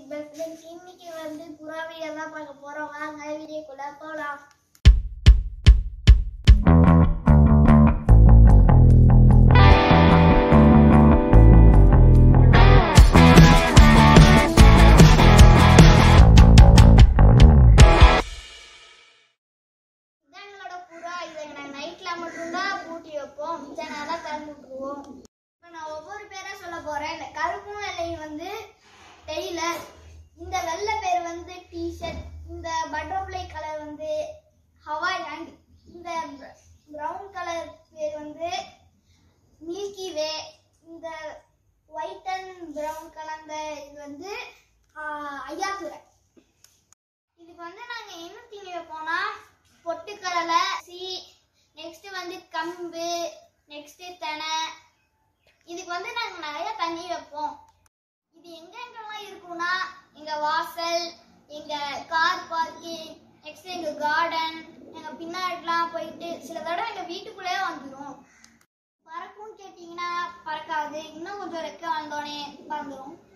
best friends இன்னைக்கு வந்து புறாவியை தான் பார்க்க போறோம் வாங்க வீடியோக்குள்ள போலாம் இதான் எங்களோட புறா இதை நாங்கள் நைட்டில் மட்டும்தான் பூட்டி வைப்போம் மிச்ச நேரம் திறந்து விட்டுருவோம் இப்போ நான் ஒவ்வொரு பேரா சொல்ல போறேன் இந்த கருப்பும் வெள்ளையும் வந்து டெய்லர் இந்த வெள்ளை பேர் வந்து டிஷர்ட் இந்த பட்டர்ஃப்ளை கலர் வந்து ஹவாய் ஹேண்ட் இந்த ப்ரௌன் கலர் பேர் வந்து மில்கி வே இந்த ஒயிட் அண்ட் ப்ரௌன் கலந்த இது வந்து ஐயாத்துறை இதுக்கு வந்து நாங்கள் என்ன தீனி வைப்போம்னா பொட்டுக்கடலை சி நெக்ஸ்ட் வந்து கம்பு நெக்ஸ்ட் தெனை இதுக்கு வந்து நாங்கள் நிறைய தண்ணி வைப்போம் இது எங்கெங்கெல்லாம் இருக்கும்னா எங்கள் வாசல் எங்கள் கார் பார்க்கிங் நெக்ஸ்ட் எங்கள் கார்டன் எங்கள் பின்னாடிலாம் போயிட்டு சில தடவை எங்கள் வீட்டுக்குள்ளேயே வந்துடும் பறக்கும்னு கேட்டிங்கன்னா பறக்காது இன்னும் கொஞ்சம் ரெக்க வந்தோடனே பறந்துடும்